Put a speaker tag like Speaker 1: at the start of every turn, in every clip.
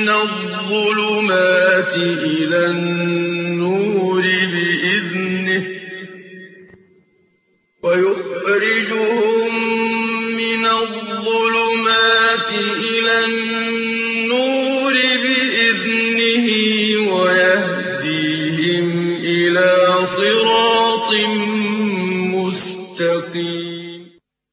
Speaker 1: مِنَ الظُّلُمَاتِ إِلَى النُّورِ بِإِذْنِهِ وَيُخْرِجُهُم مِّنَ الظُّلُمَاتِ إِلَى النُّورِ بِإِذْنِهِ وَيَهْدِيهِمْ إِلَىٰ صِرَاطٍ مُّسْتَقِيمٍ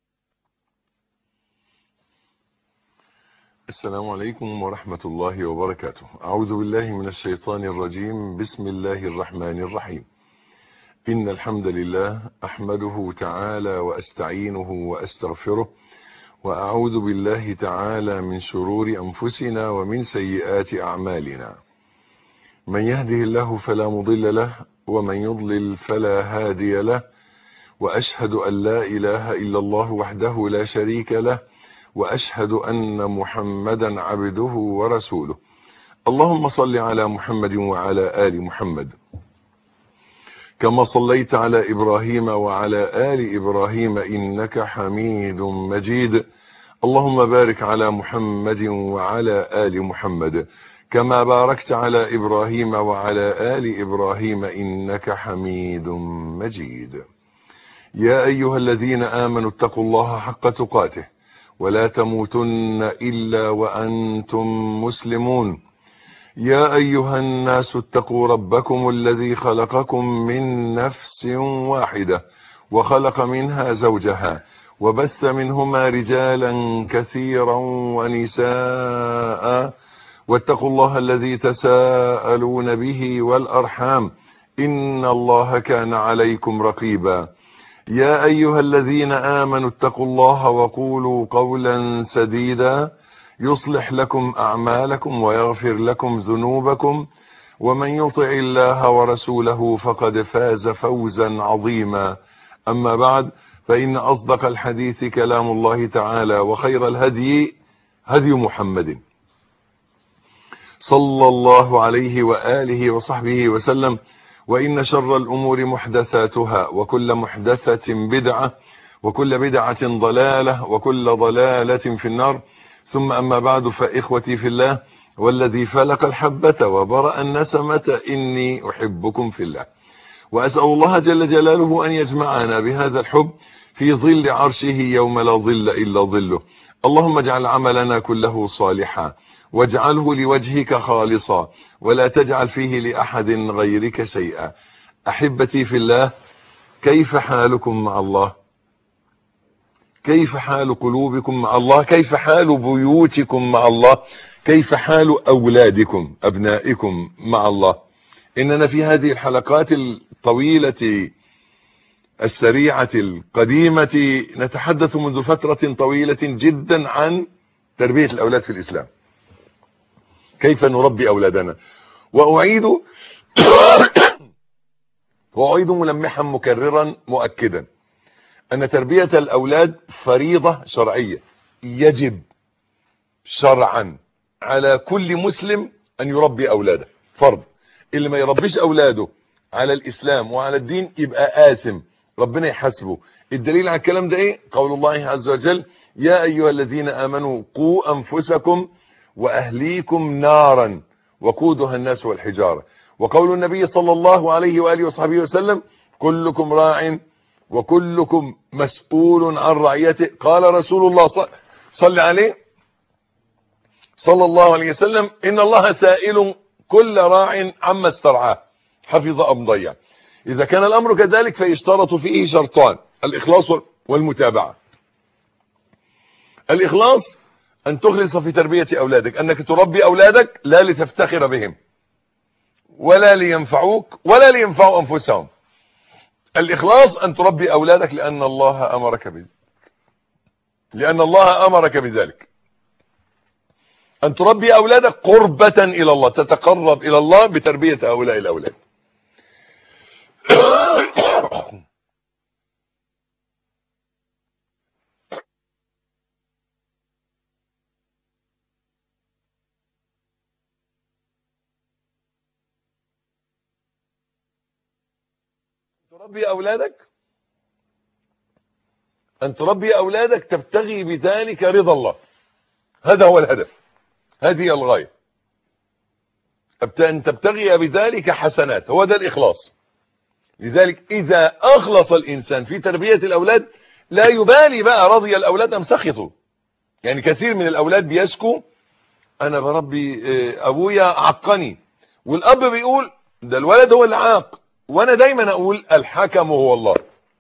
Speaker 2: السلام عليكم ورحمة الله وبركاته أعوذ بالله من الشيطان الرجيم بسم الله الرحمن الرحيم إن الحمد لله أحمده تعالى وأستعينه وأستغفره وأعوذ بالله تعالى من شرور أنفسنا ومن سيئات أعمالنا من يهده الله فلا مضل له ومن يضلل فلا هادي له وأشهد أن لا إله إلا الله وحده لا شريك له وأشهد أن محمدا عبده ورسوله اللهم صل على محمد وعلى آل محمد كما صليت على إبراهيم وعلى آل إبراهيم إنك حميد مجيد اللهم بارك على محمد وعلى آل محمد كما باركت على إبراهيم وعلى آل إبراهيم إنك حميد مجيد يا أيها الذين آمنوا اتقوا الله حق تقاته ولا تموتن إلا وأنتم مسلمون يا أيها الناس اتقوا ربكم الذي خلقكم من نفس واحدة وخلق منها زوجها وبث منهما رجالا كثيرا ونساء واتقوا الله الذي تساءلون به والأرحام إن الله كان عليكم رقيبا يا أيها الذين آمنوا اتقوا الله وقولوا قولا سديدا يصلح لكم أعمالكم ويغفر لكم ذنوبكم ومن يطع الله ورسوله فقد فاز فوزا عظيما أما بعد فإن أصدق الحديث كلام الله تعالى وخير الهدي هدي محمد صلى الله عليه وآله وصحبه وسلم وإن شر الأمور محدثاتها وكل محدثة بدعة وكل بدعة ضلالة وكل ضلالة في النار ثم أما بعد فإخوتي في الله والذي فلق الحبة وبرأ النسمة إني أحبكم في الله وأسأل الله جل جلاله أن يجمعنا بهذا الحب في ظل عرشه يوم لا ظل إلا ظله اللهم اجعل عملنا كله صالحا واجعله لوجهك خالصا ولا تجعل فيه لأحد غيرك شيئا أحبتي في الله كيف حالكم مع الله كيف حال قلوبكم مع الله كيف حال بيوتكم مع الله كيف حال أولادكم أبنائكم مع الله إننا في هذه الحلقات الطويلة السريعة القديمة نتحدث منذ فترة طويلة جدا عن تربية الأولاد في الإسلام كيف نربي أولادنا وأعيد وأعيد ملمحا مكررا مؤكدا أن تربية الأولاد فريضة شرعية يجب شرعا على كل مسلم أن يربي أولاده فرض اللي ما يربيش أولاده على الإسلام وعلى الدين يبقى آثم ربنا يحاسبه الدليل على الكلام ده ايه قول الله عز وجل يا أيها الذين آمنوا قوا أنفسكم وأهليكم نارا وقودها الناس والحجارة وقول النبي صلى الله عليه وآله وصحبه وسلم كلكم راع وكلكم مسؤول عن رعيته قال رسول الله صلى عليه صلى الله عليه وسلم إن الله سائل كل راع عما استرعاه حفظ أم ضيع إذا كان الأمر كذلك فيشترط فيه شرطان الإخلاص والمتابعة الإخلاص أن تخلص في تربية أولادك أنك تربي أولادك لا لتفتخر بهم ولا لينفعوك ولا لينفعوا أنفسهم الإخلاص أن تربي أولادك لأن الله أمرك بذلك لأن الله أمرك بذلك أن تربي أولادك قربة إلى الله تتقرب إلى الله بتربية هؤلاء الأولاد تربي أولادك أن تربي أولادك تبتغي بذلك رضا الله هذا هو الهدف هذه الغاية أن تبتغي بذلك حسنات هو ده الإخلاص لذلك إذا أخلص الإنسان في تربية الأولاد لا يبالي بقى رضي الأولاد أم سخطوا يعني كثير من الأولاد بيشكوا أنا بربي أبويا عقني والأب بيقول ده الولد هو اللي عاق وأنا دايما أقول الحكم هو الله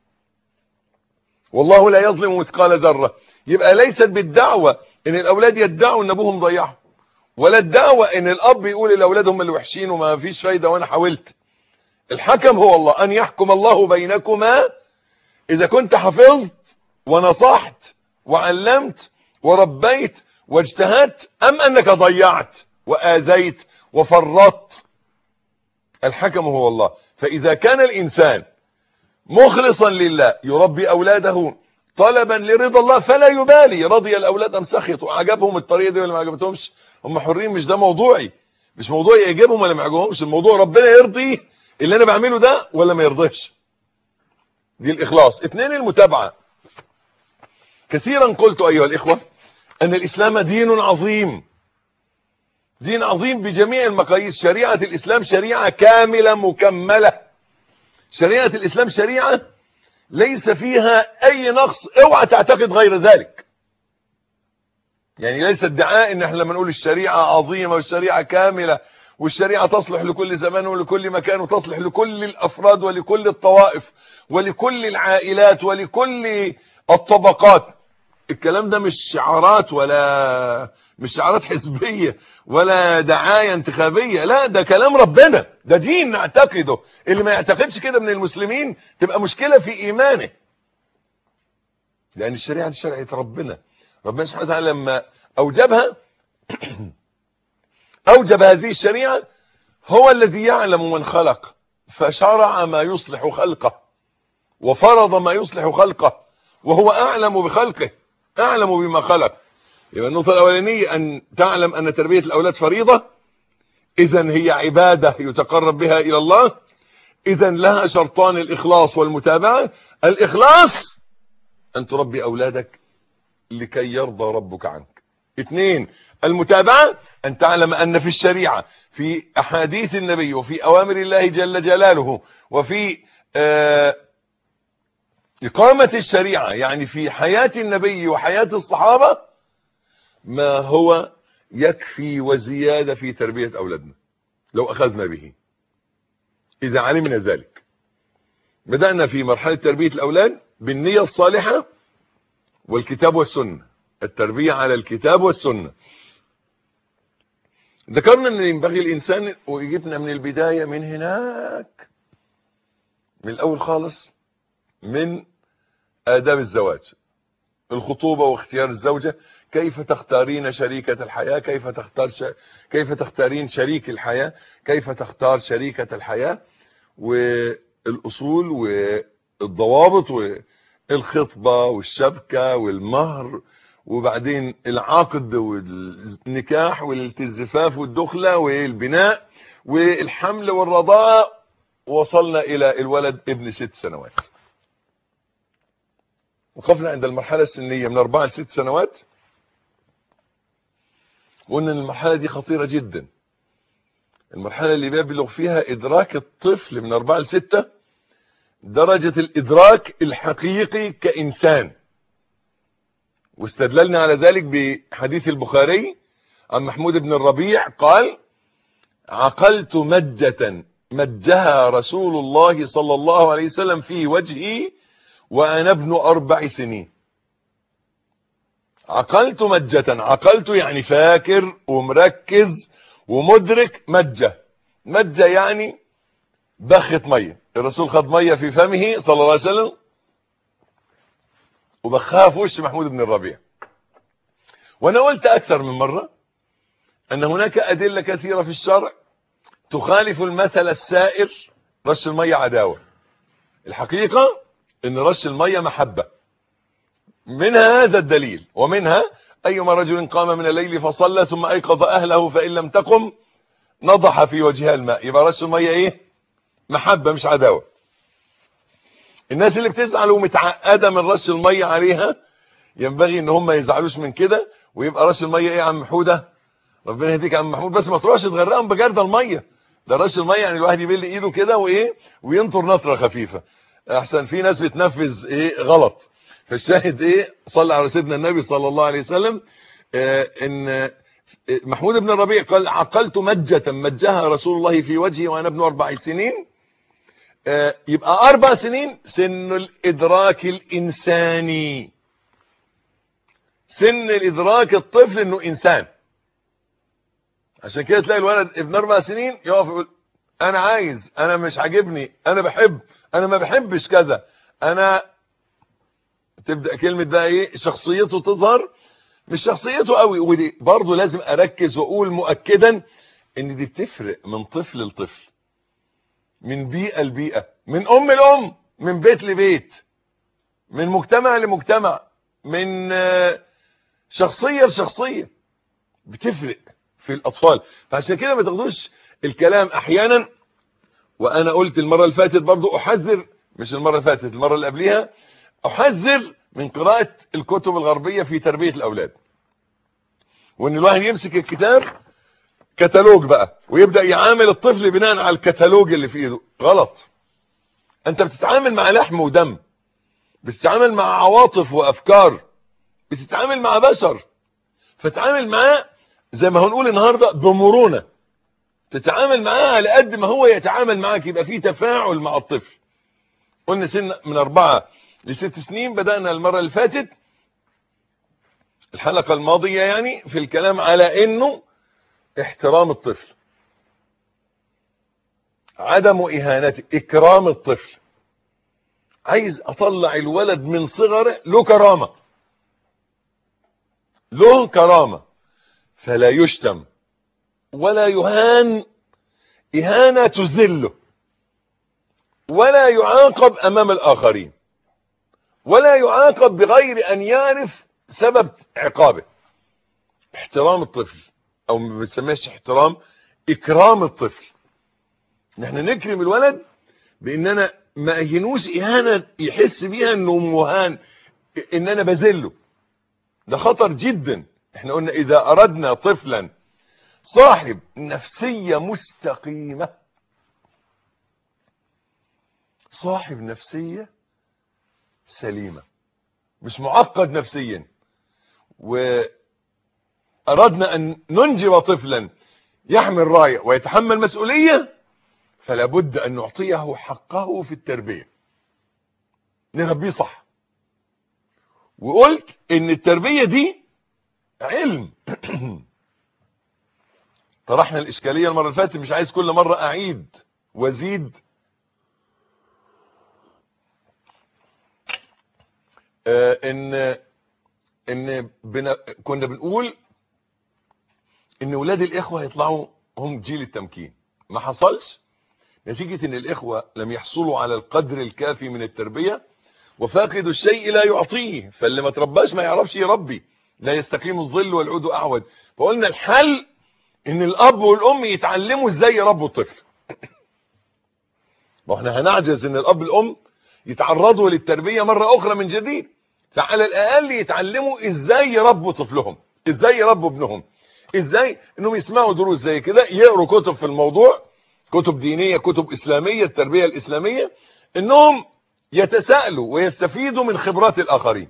Speaker 2: والله لا يظلم مثقال ذرة يبقى ليست بالدعوة ان الاولاد يدعوا ان ابوهم ضيعهم ولا الدعوة ان الاب يقول الاولاد هم اللي وحشين وما فيش فايدة وانا حاولت الحكم هو الله ان يحكم الله بينكما اذا كنت حفظت ونصحت وعلمت وربيت واجتهدت ام انك ضيعت واذيت وفرطت الحكم هو الله فاذا كان الانسان مخلصا لله يربي اولاده طلبا لرضا الله فلا يبالي رضي الاولاد ام سخطوا عجبهم الطريقه دي ولا ما عجبتهمش هم حرين مش ده موضوعي مش موضوعي يعجبهم ولا ما يعجبهمش الموضوع ربنا يرضي اللي انا بعمله ده ولا ما يرضيش دي الاخلاص اثنين المتابعه كثيرا قلت ايها الاخوه ان الاسلام دين عظيم دين عظيم بجميع المقاييس شريعه الاسلام شريعه كامله مكمله شريعه الاسلام شريعه ليس فيها اي نقص اوعى تعتقد غير ذلك يعني ليس ادعاء ان احنا لما نقول الشريعه عظيمه والشريعه كامله والشريعه تصلح لكل زمان ولكل مكان وتصلح لكل الافراد ولكل الطوائف ولكل العائلات ولكل الطبقات الكلام ده مش شعارات ولا مش شعارات حزبيه ولا دعايه انتخابيه لا ده كلام ربنا ده دين نعتقده اللي ما يعتقدش كده من المسلمين تبقى مشكله في ايمانه لان الشريعه دي شريعه ربنا ربنا سبحانه وتعالى لما اوجبها اوجب هذه الشريعه هو الذي يعلم من خلق فشرع ما يصلح خلقه وفرض ما يصلح خلقه وهو اعلم بخلقه اعلم بما خلق يبقى النقطه الاولانيه ان تعلم ان تربيه الاولاد فريضه اذا هي عباده يتقرب بها الى الله اذا لها شرطان الاخلاص والمتابعه الاخلاص ان تربي اولادك لكي يرضى ربك عنك اثنين المتابعه ان تعلم ان في الشريعه في احاديث النبي وفي اوامر الله جل جلاله وفي آه إقامة الشريعة يعني في حياة النبي وحياة الصحابة ما هو يكفي وزيادة في تربية أولادنا لو أخذنا به إذا علمنا ذلك بدأنا في مرحلة تربية الأولاد بالنية الصالحة والكتاب والسنة التربية على الكتاب والسنة ذكرنا أن ينبغي الإنسان وجبنا من البداية من هناك من الأول خالص من آداب الزواج الخطوبة واختيار الزوجة كيف تختارين شريكة الحياة كيف تختار ش... كيف تختارين شريك الحياة كيف تختار شريكة الحياة والأصول والضوابط والخطبة والشبكة والمهر وبعدين العقد والنكاح والالتزفاف والدخلة والبناء والحمل والرضاعة وصلنا إلى الولد ابن ست سنوات وقفنا عند المرحلة السنية من أربعة لست سنوات وقلنا ان المرحلة دي خطيرة جدا المرحلة اللي بيبلغ فيها إدراك الطفل من أربعة لستة درجة الإدراك الحقيقي كإنسان واستدللنا على ذلك بحديث البخاري عن محمود بن الربيع قال عقلت مجة مجها رسول الله صلى الله عليه وسلم في وجهي وانا ابن اربع سنين عقلت مجة عقلت يعني فاكر ومركز ومدرك مجة مجة يعني بخة مية الرسول خد مية في فمه صلى الله عليه وسلم وبخها في وش محمود بن الربيع وانا قلت اكثر من مرة ان هناك ادلة كثيرة في الشرع تخالف المثل السائر رش المية عداوة الحقيقة ان رش المية محبة منها هذا الدليل ومنها ايما رجل قام من الليل فصلى ثم ايقظ اهله فان لم تقم نضح في وجهها الماء يبقى رش المية ايه محبة مش عداوة الناس اللي بتزعل ومتعقدة من رش المية عليها ينبغي ان هم ما يزعلوش من كده ويبقى رش المية ايه يا عم حودة ربنا يهديك يا عم محمود بس ما تروحش تغرقهم بجرد الميه ده رش الميه يعني الواحد يبل ايده كده وايه وينطر نطره خفيفه احسن في ناس بتنفذ ايه غلط فالشاهد ايه صلى على سيدنا النبي صلى الله عليه وسلم آه ان محمود بن الربيع قال عقلت مجة مجها رسول الله في وجهي وانا ابن اربع سنين آه يبقى اربع سنين سن الادراك الانساني سن الادراك الطفل انه انسان عشان كده تلاقي الولد ابن اربع سنين يقف يقول انا عايز انا مش عاجبني انا بحب انا ما بحبش كذا انا تبدا كلمه بقى ايه شخصيته تظهر مش شخصيته قوي ودي برضه لازم اركز واقول مؤكدا ان دي بتفرق من طفل لطفل من بيئه لبيئه من ام لام من بيت لبيت من مجتمع لمجتمع من شخصيه لشخصيه بتفرق في الاطفال فعشان كده ما تاخدوش الكلام احيانا وانا قلت المره اللي فاتت برضو احذر مش المره اللي فاتت المره اللي قبليها احذر من قراءه الكتب الغربيه في تربيه الاولاد وان الواحد يمسك الكتاب كتالوج بقى ويبدا يعامل الطفل بناء على الكتالوج اللي في ايده غلط انت بتتعامل مع لحم ودم بتتعامل مع عواطف وافكار بتتعامل مع بشر فتعامل معاه زي ما هنقول النهارده بمرونه تتعامل معاه على قد ما هو يتعامل معاك يبقى في تفاعل مع الطفل قلنا سن من أربعة لست سنين بدأنا المرة اللي فاتت الحلقة الماضية يعني في الكلام على انه احترام الطفل عدم اهانته اكرام الطفل عايز اطلع الولد من صغره له كرامة له كرامة فلا يشتم ولا يهان إهانة تذله ولا يعاقب أمام الآخرين ولا يعاقب بغير أن يعرف سبب عقابه احترام الطفل أو ما بنسميهش احترام إكرام الطفل نحن نكرم الولد بأننا ما أهنوش إهانة يحس بيها أنه مهان إن أنا بذله ده خطر جدا احنا قلنا إذا أردنا طفلا صاحب نفسية مستقيمة صاحب نفسية سليمة مش معقد نفسيا وأردنا أن ننجب طفلا يحمل راية ويتحمل مسؤولية فلا بد أن نعطيه حقه في التربية نربيه صح وقلت ان التربية دي علم طرحنا الاشكاليه المره اللي فاتت مش عايز كل مره اعيد وازيد آه ان ان بنا كنا بنقول ان ولاد الاخوه هيطلعوا هم جيل التمكين ما حصلش نتيجه ان الاخوه لم يحصلوا على القدر الكافي من التربيه وفاقد الشيء لا يعطيه فاللي ما ترباش ما يعرفش يربي لا يستقيم الظل والعود اعود فقلنا الحل ان الاب والام يتعلموا ازاي يربوا الطفل ما احنا هنعجز ان الاب والام يتعرضوا للتربية مرة اخرى من جديد فعلى الاقل يتعلموا ازاي يربوا طفلهم ازاي يربوا ابنهم ازاي انهم يسمعوا دروس زي كده يقروا كتب في الموضوع كتب دينية كتب اسلامية التربية الاسلامية انهم يتساءلوا ويستفيدوا من خبرات الاخرين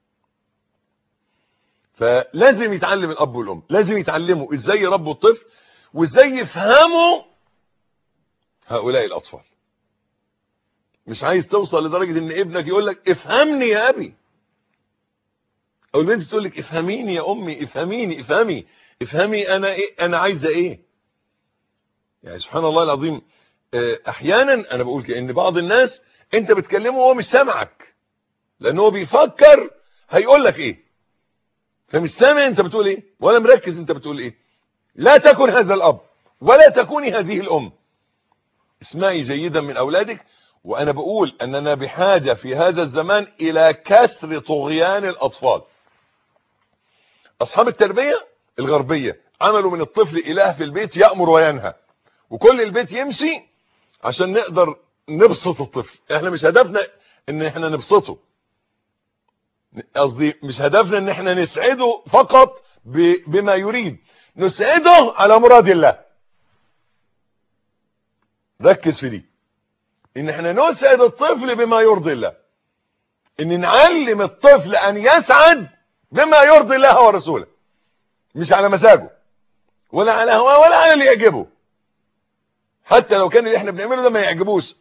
Speaker 2: فلازم يتعلم الاب والام لازم يتعلموا ازاي يربوا الطفل وازاي يفهموا هؤلاء الاطفال مش عايز توصل لدرجة ان ابنك يقول لك افهمني يا ابي او البنت تقول لك افهميني يا امي افهميني افهمي افهمي انا ايه انا عايزه ايه يعني سبحان الله العظيم احيانا انا بقول كأن بعض الناس انت بتكلمه وهو مش سامعك لان هو بيفكر هيقول لك ايه فمش سامع انت بتقول ايه ولا مركز انت بتقول ايه لا تكن هذا الاب ولا تكوني هذه الام اسمعي جيدا من اولادك وانا بقول اننا بحاجة في هذا الزمان الى كسر طغيان الاطفال اصحاب التربية الغربية عملوا من الطفل اله في البيت يأمر وينهى وكل البيت يمشي عشان نقدر نبسط الطفل احنا مش هدفنا ان احنا نبسطه قصدي مش هدفنا ان احنا نسعده فقط بما يريد نسعده على مراد الله ركز في دي ان احنا نسعد الطفل بما يرضي الله ان نعلم الطفل ان يسعد بما يرضي الله ورسوله مش على مزاجه ولا على هواه ولا على اللي يعجبه حتى لو كان اللي احنا بنعمله ده ما يعجبوش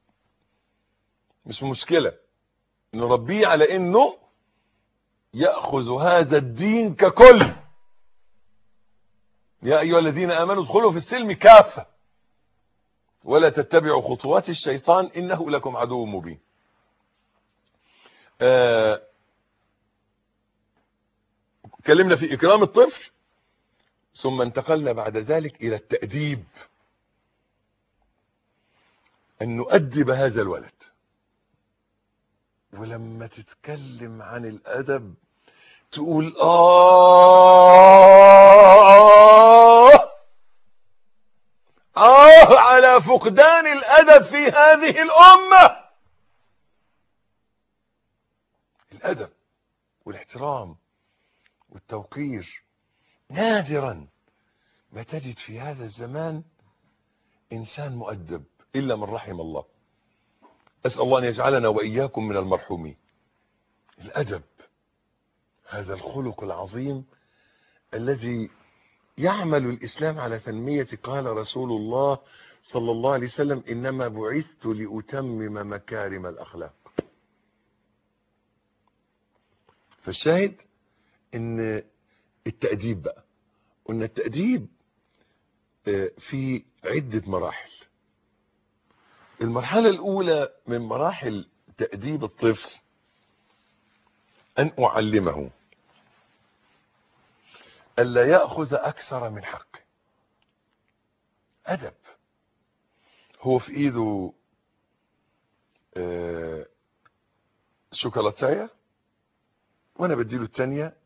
Speaker 2: مش مشكلة نربيه على انه يأخذ هذا الدين ككل يا ايها الذين امنوا ادخلوا في السلم كافة ولا تتبعوا خطوات الشيطان انه لكم عدو مبين آه اتكلمنا في اكرام الطفل ثم انتقلنا بعد ذلك الى التأديب ان نؤدب هذا الولد ولما تتكلم عن الادب تقول آه آه على فقدان الأدب في هذه الأمة الأدب والاحترام والتوقير نادرا ما تجد في هذا الزمان إنسان مؤدب إلا من رحم الله أسأل الله أن يجعلنا وإياكم من المرحومين الأدب هذا الخلق العظيم الذي يعمل الإسلام على تنمية قال رسول الله صلى الله عليه وسلم إنما بعثت لأتمم مكارم الأخلاق فالشاهد إن التأديب بقى قلنا التأديب في عدة مراحل المرحلة الأولى من مراحل تأديب الطفل أن أعلمه ألا يأخذ أكثر من حقه أدب هو في إيده آه شوكولاتاية وأنا بديله التانية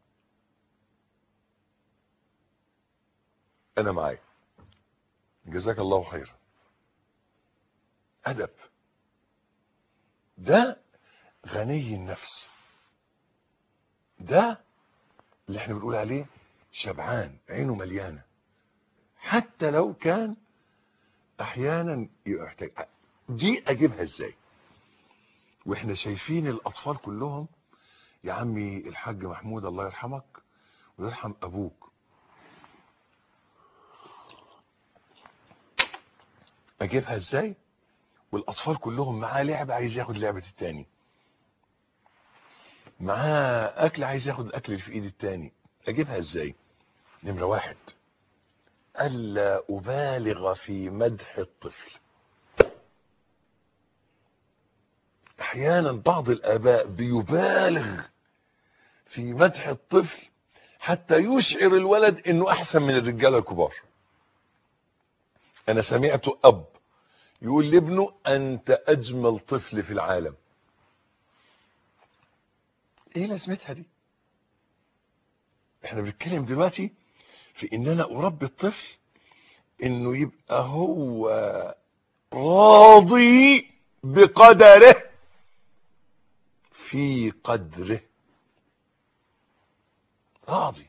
Speaker 2: أنا معايا جزاك الله خيرا أدب ده غني النفس ده اللي احنا بنقول عليه شبعان عينه مليانة حتى لو كان احيانا يحتاج دي اجيبها ازاي واحنا شايفين الاطفال كلهم يا عمي الحاج محمود الله يرحمك ويرحم ابوك اجيبها ازاي والاطفال كلهم معاه لعبة عايز ياخد لعبة التاني معاه اكل عايز ياخد الاكل اللي في ايد التاني اجيبها ازاي نمرة واحد الا ابالغ في مدح الطفل احيانا بعض الاباء بيبالغ في مدح الطفل حتى يشعر الولد انه احسن من الرجاله الكبار انا سمعت اب يقول لابنه انت اجمل طفل في العالم ايه لازمتها دي احنا بنتكلم دلوقتي في ان انا اربي الطفل انه يبقى هو راضي بقدره في قدره راضي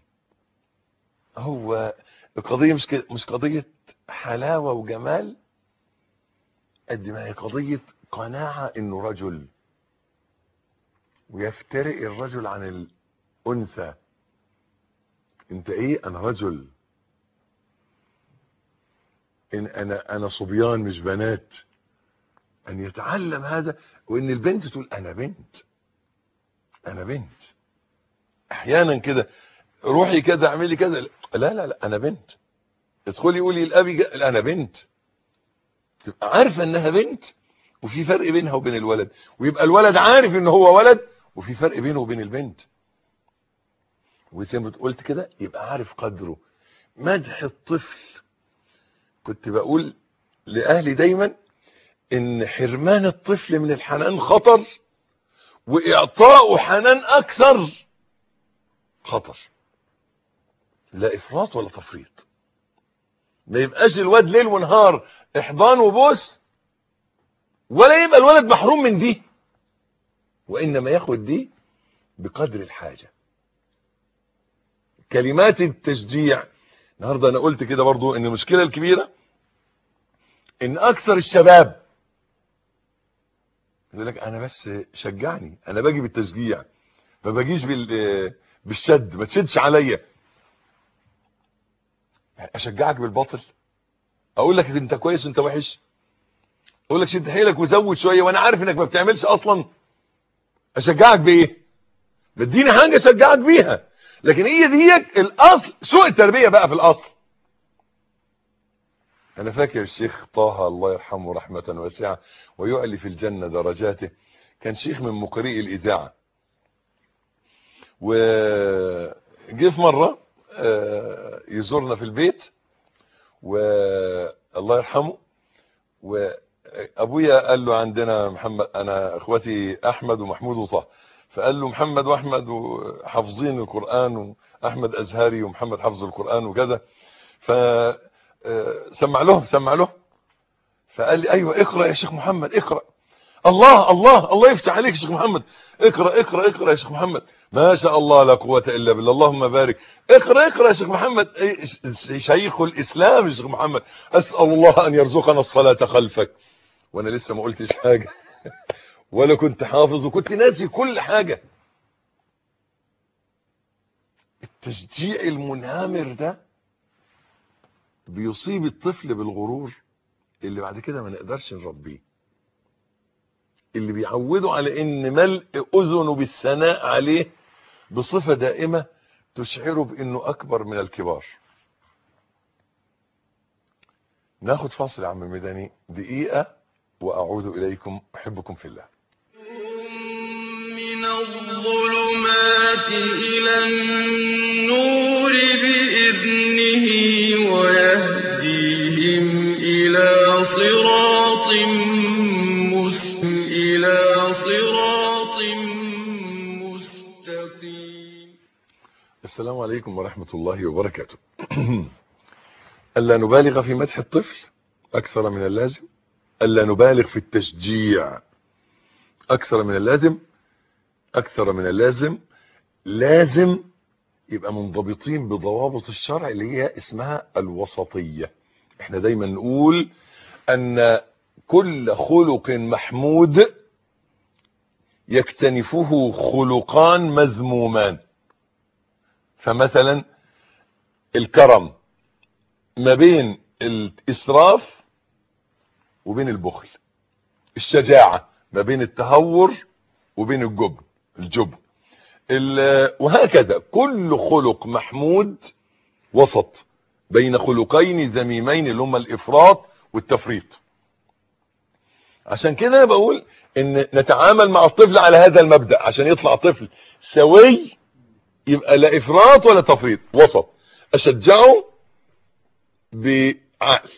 Speaker 2: هو القضية مش مش قضية حلاوة وجمال قد ما هي قضية قناعة انه رجل ويفترق الرجل عن الانثى انت ايه انا رجل ان انا انا صبيان مش بنات ان يتعلم هذا وان البنت تقول انا بنت انا بنت احيانا كده روحي كده اعملي كده لا لا لا انا بنت ادخلي قولي لابي انا بنت تبقى عارفه انها بنت وفي فرق بينها وبين الولد ويبقى الولد عارف ان هو ولد وفي فرق بينه وبين البنت وزي ما قلت كده يبقى عارف قدره مدح الطفل كنت بقول لاهلي دايما ان حرمان الطفل من الحنان خطر واعطاؤه حنان اكثر خطر لا افراط ولا تفريط ما يبقاش الواد ليل ونهار احضان وبوس ولا يبقى الولد محروم من دي وانما ياخد دي بقدر الحاجة كلمات التشجيع النهارده انا قلت كده برضو ان المشكله الكبيره ان اكثر الشباب يقول لك انا بس شجعني انا باجي بالتشجيع ما باجيش بال بالشد ما تشدش عليا اشجعك بالباطل اقول لك انت كويس وانت وحش اقول لك شد حيلك وزود شويه وانا عارف انك ما بتعملش اصلا اشجعك بايه بديني حاجه اشجعك بيها لكن هي ديت الاصل سوء التربيه بقى في الاصل انا فاكر الشيخ طه الله يرحمه رحمه واسعه ويعلي في الجنه درجاته كان شيخ من مقرئي الاذاعه وجه في مره يزورنا في البيت والله يرحمه وابويا قال له عندنا محمد انا اخواتي احمد ومحمود وطه فقال له محمد واحمد حافظين القران واحمد ازهري ومحمد حافظ القران وكذا ف سمع لهم سمع لهم فقال لي ايوه اقرا يا شيخ محمد اقرا الله الله الله يفتح عليك يا شيخ محمد اقرا اقرا اقرا يا شيخ محمد ما شاء الله لا قوه الا بالله اللهم بارك اقرا اقرا يا شيخ محمد شيخ الاسلام يا شيخ محمد اسال الله ان يرزقنا الصلاه خلفك وانا لسه ما قلتش حاجه ولا كنت حافظ وكنت ناسي كل حاجه التشجيع المنهمر ده بيصيب الطفل بالغرور اللي بعد كده ما نقدرش نربيه اللي بيعوده على ان ملء اذنه بالثناء عليه بصفة دائمة تشعره بانه اكبر من الكبار ناخد فاصل يا عم الميداني دقيقة واعود اليكم احبكم في الله
Speaker 1: من الظلمات الى النور باذنه ويهديهم الى صراط إلى صراط مستقيم
Speaker 2: السلام عليكم ورحمة الله وبركاته ألا نبالغ في مدح الطفل أكثر من اللازم ألا نبالغ في التشجيع أكثر من اللازم أكثر من اللازم لازم يبقى منضبطين بضوابط الشرع اللي هي اسمها الوسطية احنا دايما نقول أن كل خلق محمود يكتنفه خلقان مذمومان فمثلا الكرم ما بين الإسراف وبين البخل الشجاعة ما بين التهور وبين الجبن الجبن وهكذا كل خلق محمود وسط بين خلقين ذميمين اللي هما الإفراط والتفريط عشان كده انا بقول ان نتعامل مع الطفل على هذا المبدأ عشان يطلع طفل سوي يبقى لا افراط ولا تفريط وسط اشجعه بعقل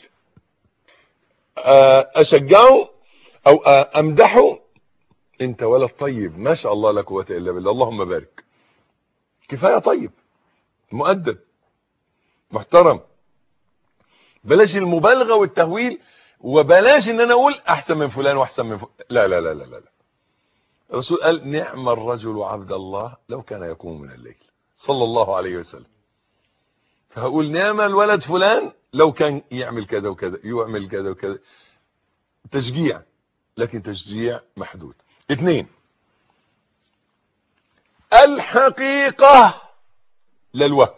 Speaker 2: اشجعه او امدحه انت ولد طيب ما شاء الله لا قوه الا بالله اللهم بارك كفايه طيب مؤدب محترم بلاش المبالغه والتهويل وبلاش ان انا اقول احسن من فلان واحسن من فلان لا لا لا لا لا الرسول قال نعم الرجل عبد الله لو كان يقوم من الليل صلى الله عليه وسلم فهقول نعم الولد فلان لو كان يعمل كذا وكذا يعمل كذا وكذا تشجيع لكن تشجيع محدود اثنين الحقيقة للوهم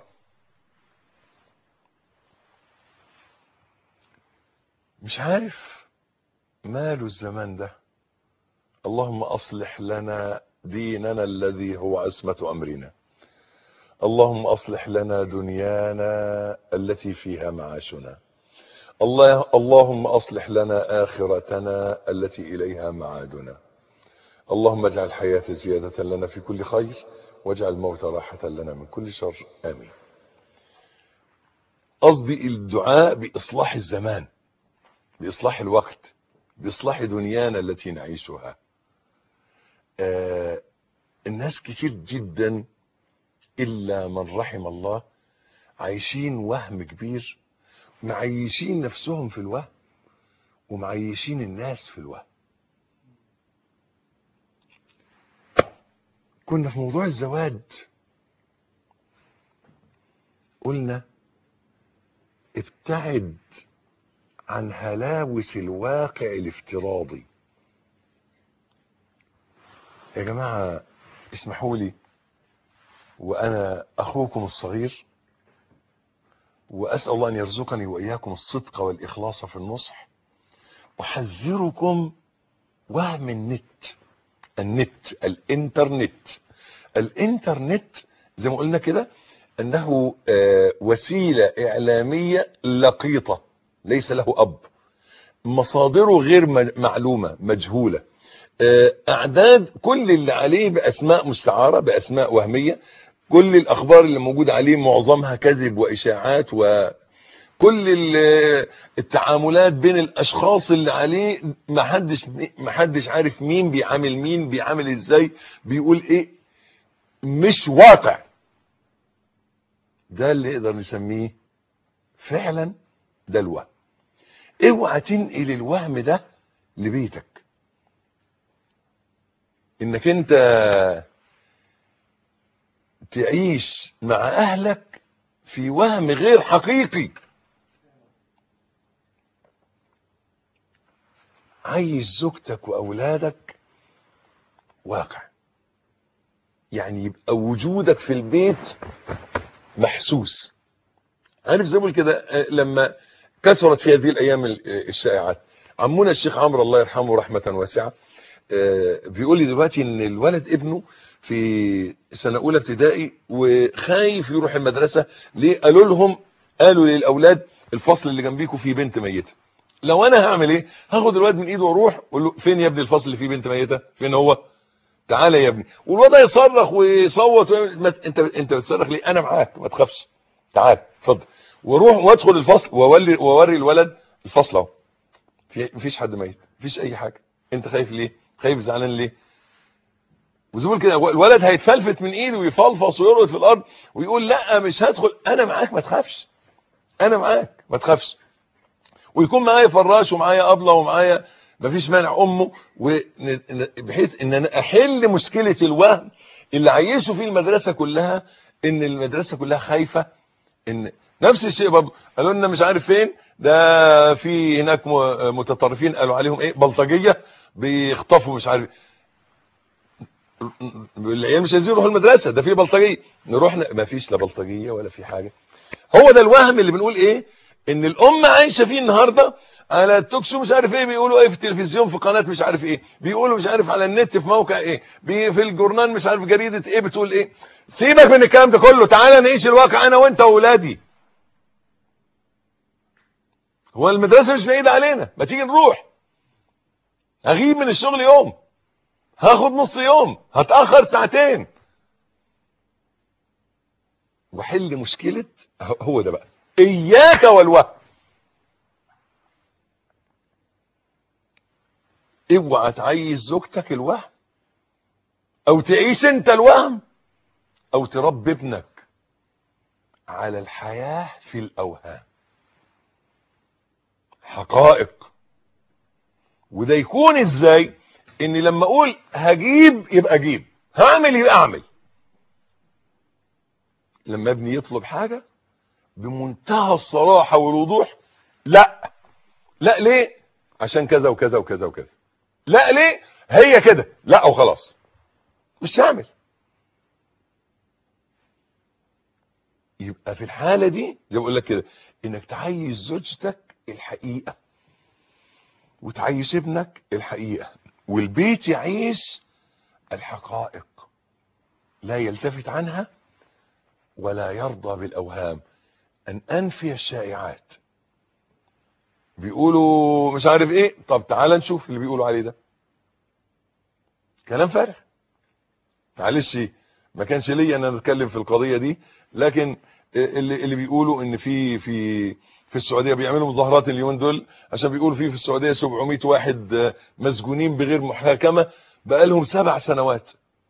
Speaker 2: مش عارف ماله الزمان ده اللهم اصلح لنا ديننا الذي هو عصمة امرنا اللهم اصلح لنا دنيانا التي فيها معاشنا الله اللهم اصلح لنا اخرتنا التي اليها معادنا اللهم اجعل الحياة زيادة لنا في كل خير واجعل الموت راحة لنا من كل شر امين قصدي الدعاء باصلاح الزمان بإصلاح الوقت بإصلاح دنيانا التي نعيشها آه الناس كتير جدا إلا من رحم الله عايشين وهم كبير معيشين نفسهم في الوهم ومعيشين الناس في الوهم كنا في موضوع الزواج قلنا ابتعد عن هلاوس الواقع الافتراضي يا جماعة اسمحوا لي وأنا أخوكم الصغير وأسأل الله أن يرزقني وإياكم الصدق والإخلاص في النصح أحذركم وهم النت النت الإنترنت الإنترنت زي ما قلنا كده أنه آه، وسيلة إعلامية لقيطة ليس له أب مصادره غير م- معلومة مجهولة آه، أعداد كل اللي عليه بأسماء مستعارة بأسماء وهمية كل الأخبار اللي موجودة عليه معظمها كذب وإشاعات وكل ال- التعاملات بين الأشخاص اللي عليه محدش محدش عارف مين بيعامل مين بيعامل إزاي بيقول إيه مش واقع ده اللي نقدر نسميه فعلا ده الوهم اوعى تنقل الوهم ده لبيتك انك انت تعيش مع اهلك في وهم غير حقيقي عايش زوجتك واولادك واقع يعني يبقى وجودك في البيت محسوس عارف زي ما بقول كده آه، لما كثرت في هذه الايام ال- آه، الشائعات عمونا الشيخ عمرو الله يرحمه رحمه واسعه آه، بيقول لي دلوقتي ان الولد ابنه في سنه اولى ابتدائي وخايف يروح المدرسه ليه قالوا لهم قالوا للاولاد الفصل اللي جنبيكم فيه بنت ميته لو انا هعمل ايه هاخد الواد من ايده واروح اقول له فين يا ابني الفصل اللي فيه بنت ميته فين هو تعالى يا ابني والواد يصرخ ويصوت ويعمل- ما- انت انت بتصرخ ليه انا معاك ما تخافش تعال اتفضل واروح وادخل الفصل واولي واوري الولد الفصل اهو في مفيش حد ميت مفيش اي حاجه انت خايف ليه خايف زعلان ليه وزي كده الولد هيتفلفت من ايده ويفلفص ويرقد في الارض ويقول لا مش هدخل انا معاك ما تخافش انا معاك ما تخافش ويكون معايا فراش ومعايا ابله ومعايا مفيش مانع امه ون- ن- بحيث ان انا احل مشكله الوهم اللي عايشه فيه المدرسه كلها ان المدرسه كلها خايفه ان نفس الشيء برضه قالوا لنا مش عارف فين ده في هناك م- متطرفين قالوا عليهم ايه بلطجيه بيخطفوا مش عارف العيال مش عايزين يروحوا المدرسه ده في بلطجيه نروح ن- ما فيش لا بلطجيه ولا في حاجه هو ده الوهم اللي بنقول ايه ان الامه عايشه فيه النهارده على التوك شو مش عارف ايه بيقولوا ايه في التلفزيون في قناه مش عارف ايه بيقولوا مش عارف على النت في موقع ايه بي في الجورنال مش عارف جريده ايه بتقول ايه سيبك من الكلام ده كله تعالى نعيش الواقع انا وانت واولادي هو المدرسه مش بعيده علينا ما تيجي نروح هغيب من الشغل يوم هاخد نص يوم هتاخر ساعتين وحل مشكله هو ده بقى اياك والوهم اوعى تعيش زوجتك الوهم او تعيش انت الوهم او تربي ابنك على الحياة في الاوهام حقائق وده يكون ازاي ان لما اقول هجيب يبقى اجيب هعمل يبقى اعمل لما ابني يطلب حاجة بمنتهى الصراحة والوضوح لا لا ليه عشان كذا وكذا وكذا وكذا لا ليه هي كده لا وخلاص مش هعمل يبقى في الحالة دي زي ما بقول لك كده انك تعيش زوجتك الحقيقة وتعيش ابنك الحقيقة والبيت يعيش الحقائق لا يلتفت عنها ولا يرضى بالأوهام أن أنفي الشائعات بيقولوا مش عارف ايه طب تعال نشوف اللي بيقولوا عليه ده كلام فارغ معلش ما كانش ليا ان انا اتكلم في القضيه دي لكن اللي اللي بيقولوا ان في في في السعوديه بيعملوا مظاهرات اليومين دول عشان بيقولوا في في السعوديه 700 واحد مسجونين بغير محاكمه بقالهم سبع سنوات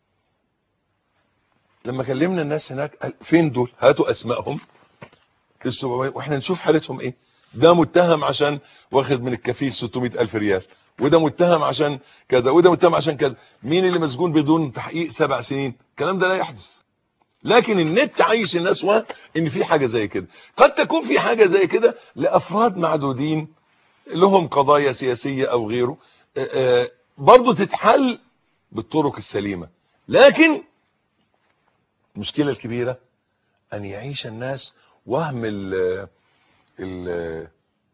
Speaker 2: لما كلمنا الناس هناك قال فين دول هاتوا اسمائهم ال 700 واحنا نشوف حالتهم ايه ده متهم عشان واخد من الكفيل 600 الف ريال وده متهم عشان كذا وده متهم عشان كذا مين اللي مسجون بدون تحقيق سبع سنين الكلام ده لا يحدث لكن النت عايش الناس وهم ان في حاجة زي كده قد تكون في حاجة زي كده لافراد معدودين لهم قضايا سياسية او غيره برضو تتحل بالطرق السليمة لكن المشكلة الكبيرة ان يعيش الناس وهم ال ال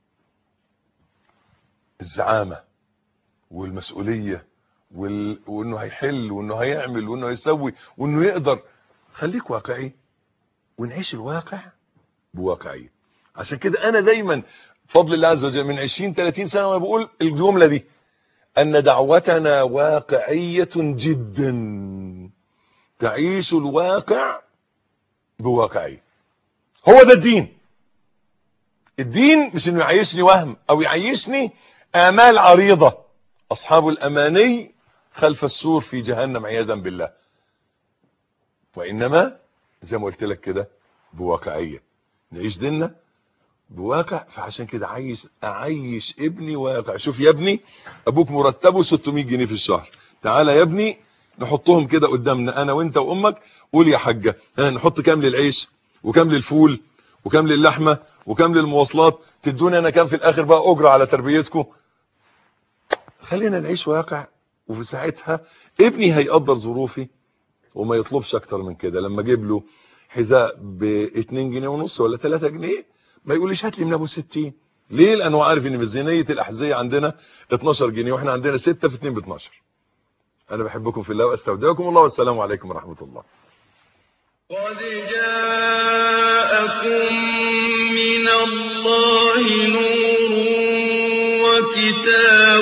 Speaker 2: الزعامة والمسؤولية وال... وانه هيحل وانه هيعمل وانه هيسوي وانه يقدر خليك واقعي ونعيش الواقع بواقعية عشان كده انا دايما فضل الله عز وجل من 20 30 سنة وانا بقول الجملة دي ان دعوتنا واقعية جدا تعيش الواقع بواقعية هو ده الدين الدين مش انه يعيشني وهم او يعيشني امال عريضة اصحاب الاماني خلف السور في جهنم عياذا بالله وانما زي ما قلت لك كده بواقعية نعيش ديننا بواقع فعشان كده عايز اعيش ابني واقع شوف يا ابني ابوك مرتبه 600 جنيه في الشهر تعالى يا ابني نحطهم كده قدامنا انا وانت وامك قول يا حاجة نحط كام للعيش وكام للفول وكام للحمة وكام للمواصلات تدوني انا كام في الاخر بقى اجرة على تربيتكم خلينا نعيش واقع وفي ساعتها ابني هيقدر ظروفي وما يطلبش اكتر من كده لما اجيب له حذاء ب 2 جنيه ونص ولا 3 جنيه ما يقوليش هات لي من ابو 60 ليه لانه عارف ان ميزانيه الاحذيه عندنا 12 جنيه واحنا عندنا 6 في 2 ب 12 انا بحبكم في الله واستودعكم الله والسلام عليكم ورحمه الله
Speaker 1: قد جاءكم من الله نور وكتاب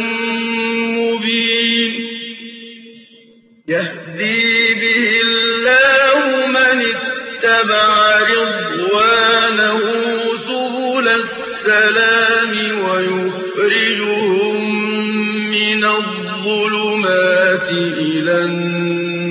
Speaker 1: مبين يهدي به الله من اتبع رضوانه سبل السلام ويخرجهم من الظلمات إلى النار